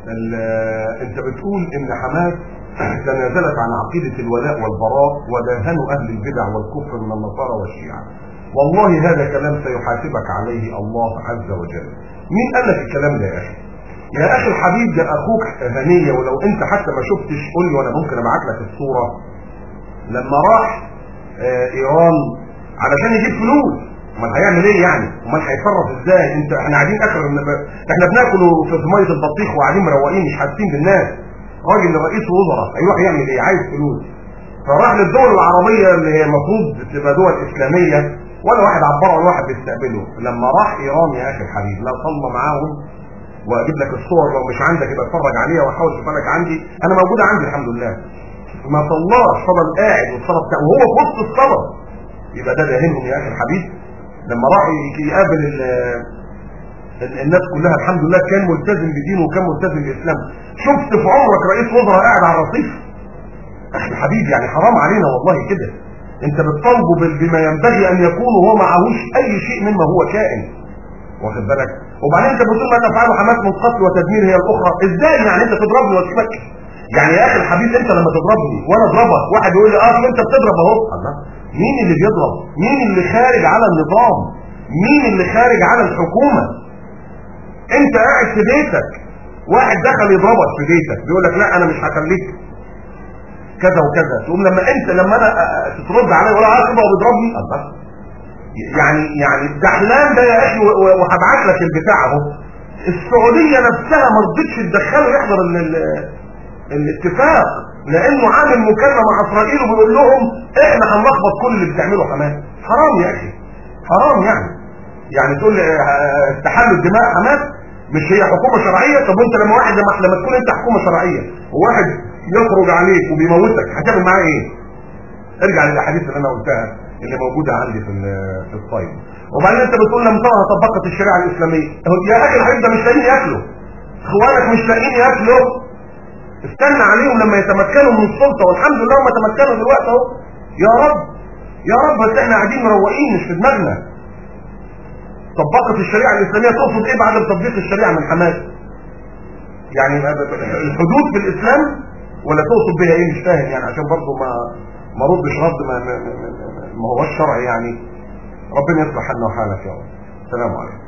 ال- انت بتقول ان حماس تنازلت عن عقيدة الولاء والبراء وداهنوا اهل البدع والكفر من النصارى والشيعة والله هذا كلام سيحاسبك عليه الله عز وجل مين قال لك الكلام ده يا اخي يا اخي الحبيب ده اخوك هنية ولو انت حتى ما شفتش قول لي وانا ممكن ابعت لك الصورة لما راح آه، ايران علشان يجيب فلوس امال هيعمل ايه يعني امال هيتصرف ازاي انت احنا قاعدين اخر احنا بناكل في في ميه البطيخ وقاعدين مروقين مش حاسين بالناس راجل رئيس وزراء هيروح يعمل ايه عايز فلوس فراح للدول العربيه اللي هي المفروض تبقى دول اسلاميه ولا واحد عبره ولا واحد بيستقبله لما راح ايران يا اخي الحبيب لا صلى معاهم واجيب لك الصور لو مش عندك يبقى اتفرج عليها واحاول اشوفها لك عندي انا موجوده عندي الحمد لله ما صلاش فضل قاعد والصلاه بتاعه وهو في وسط الصلاه يبقى ده داهنهم يا اخي الحبيب لما راح ي- يقابل ال- ال- الناس كلها الحمد لله كان ملتزم بدينه وكان ملتزم باسلامه شفت في عمرك رئيس وزراء قاعد على الرصيف اخي الحبيب يعني حرام علينا والله كده انت بتطالبه بال- بما ينبغي ان يكون وهو معهوش اي شيء مما هو كائن واخد بالك وبعدين انت بتقول ما تفعله حماس من قتل وتدمير هي الاخرى ازاي يعني انت تضربني واسيبك يعني يا اخي الحبيب انت لما تضربني وانا اضربك واحد يقول لي اه طب انت بتضرب اهو الله مين اللي بيضرب مين اللي خارج على النظام مين اللي خارج على الحكومه انت قاعد في بيتك واحد دخل يضربك في بيتك بيقول لك لا انا مش هخليك كذا وكذا تقوم لما انت لما انا أ- أ- ترد عليا ولا عارف هو بيضربني الله يعني يعني الدحلان ده يا اخي و- و- وهبعت لك البتاع اهو السعوديه نفسها ما رضتش تدخله يحضر ال- ال- الاتفاق لانه عامل مكالمه مع اسرائيل وبيقول لهم احنا هنلخبط كل اللي بتعمله حماس حرام يا اخي حرام يعني يعني تقول لي اه، استحلوا الدماء حماس مش هي حكومه شرعيه طب وانت لما واحد لما, لما تكون انت حكومه شرعيه وواحد يخرج عليك وبيموتك هتعمل معاه ايه؟ ارجع للاحاديث اللي انا قلتها اللي موجوده عندي في ال- في الصيد وبعدين انت بتقول لم ترى طبقت الشريعه الاسلاميه هو يا اخي الحبيب ده مش لاقيين ياكلوا اخوانك مش لاقيين ياكلوا استنى عليهم لما يتمكنوا من السلطه والحمد لله هم تمكنوا دلوقتي اهو يا رب يا رب بس احنا قاعدين مروقين مش في دماغنا طبقت الشريعه الاسلاميه تقصد ايه بعد تطبيق الشريعه من حماس يعني الحدود في الاسلام ولا تقصد بها ايه مش فاهم يعني عشان برضه ما ما ردش رد ما ما, ما, ما, ما هوش شرعي يعني ربنا يصلح حالنا وحالك يا رب السلام عليكم